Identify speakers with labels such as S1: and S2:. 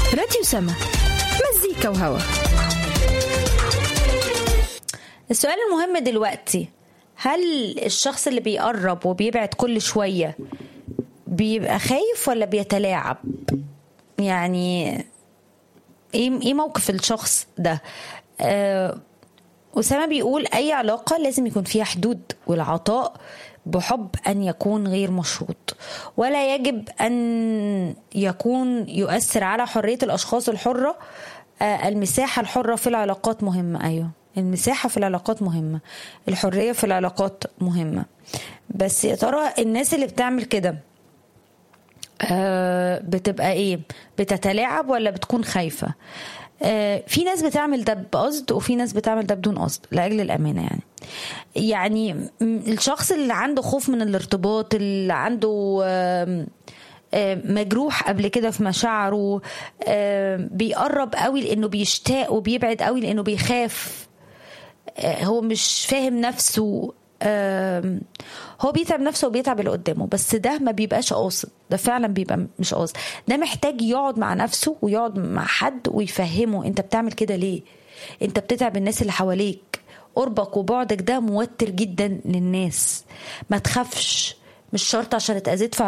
S1: راديو سما مزيكا وهوا
S2: السؤال المهم دلوقتي هل الشخص اللي بيقرب وبيبعد كل شوية بيبقى خايف ولا بيتلاعب يعني ايه ايه موقف الشخص ده آه أسامة بيقول أي علاقة لازم يكون فيها حدود والعطاء بحب أن يكون غير مشروط ولا يجب أن يكون يؤثر على حرية الأشخاص الحرة آه المساحة الحرة في العلاقات مهمة أيوه المساحة في العلاقات مهمة الحرية في العلاقات مهمة بس يا ترى الناس اللي بتعمل كده آه بتبقى ايه بتتلاعب ولا بتكون خايفة آه في ناس بتعمل ده بقصد وفي ناس بتعمل ده بدون قصد لاجل الامانه يعني يعني الشخص اللي عنده خوف من الارتباط اللي عنده آه مجروح قبل كده في مشاعره بيقرب قوي لانه بيشتاق وبيبعد قوي لانه بيخاف هو مش فاهم نفسه هو بيتعب نفسه وبيتعب اللي قدامه بس ده ما بيبقاش قاصد ده فعلا بيبقى مش قاصد ده محتاج يقعد مع نفسه ويقعد مع حد ويفهمه انت بتعمل كده ليه انت بتتعب الناس اللي حواليك قربك وبعدك ده موتر جدا للناس ما تخافش مش شرط عشان اتأذيت في